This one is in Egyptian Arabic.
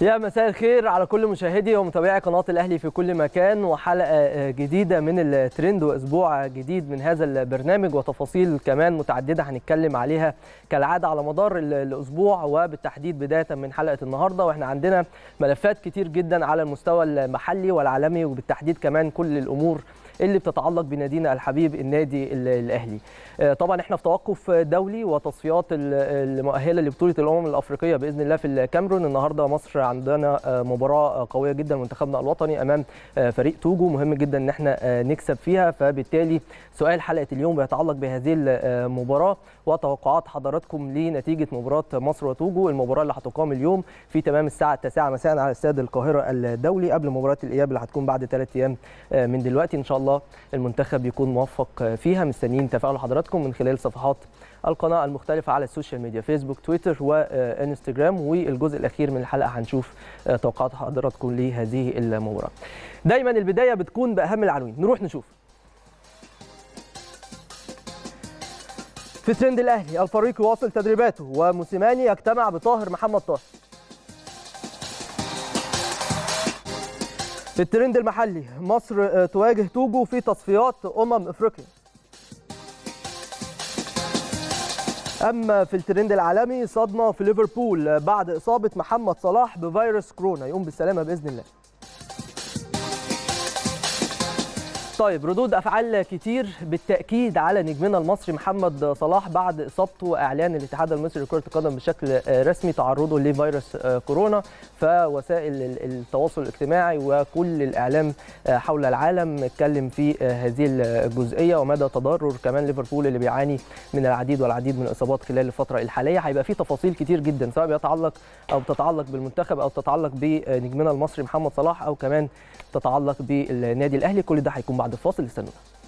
يا مساء الخير على كل مشاهدي ومتابعي قناه الاهلي في كل مكان وحلقه جديده من الترند واسبوع جديد من هذا البرنامج وتفاصيل كمان متعدده هنتكلم عليها كالعاده على مدار الاسبوع وبالتحديد بدايه من حلقه النهارده واحنا عندنا ملفات كتير جدا على المستوى المحلي والعالمي وبالتحديد كمان كل الامور اللي بتتعلق بنادينا الحبيب النادي الاهلي طبعا احنا في توقف دولي وتصفيات المؤهله لبطوله الامم الافريقيه باذن الله في الكاميرون النهارده مصر عندنا مباراه قويه جدا منتخبنا الوطني امام فريق توجو مهم جدا ان احنا نكسب فيها فبالتالي سؤال حلقه اليوم بيتعلق بهذه المباراه وتوقعات حضراتكم لنتيجه مباراه مصر وتوجو المباراه اللي هتقام اليوم في تمام الساعه 9 مساء على استاد القاهره الدولي قبل مباراه الاياب اللي هتكون بعد ثلاث ايام من دلوقتي ان شاء الله المنتخب يكون موفق فيها مستنيين تفاعل حضراتكم من خلال صفحات القناه المختلفه على السوشيال ميديا فيسبوك تويتر وانستجرام والجزء الاخير من الحلقه هنشوف توقعات حضراتكم لهذه المباراه دايما البدايه بتكون باهم العناوين نروح نشوف في ترند الاهلي الفريق يواصل تدريباته وموسيماني يجتمع بطاهر محمد طاهر في الترند المحلي مصر تواجه توجو في تصفيات امم افريقيا اما في الترند العالمي صدمه في ليفربول بعد اصابه محمد صلاح بفيروس كورونا يقوم بالسلامه باذن الله طيب ردود افعال كتير بالتاكيد على نجمنا المصري محمد صلاح بعد اصابته واعلان الاتحاد المصري لكره القدم بشكل رسمي تعرضه لفيروس كورونا فوسائل التواصل الاجتماعي وكل الاعلام حول العالم اتكلم في هذه الجزئيه ومدى تضرر كمان ليفربول اللي بيعاني من العديد والعديد من الاصابات خلال الفتره الحاليه هيبقى في تفاصيل كتير جدا سواء بيتعلق او تتعلق بالمنتخب او تتعلق بنجمنا المصري محمد صلاح او كمان تتعلق بالنادي الاهلي كل ده هيكون بعد الفاصل استنونا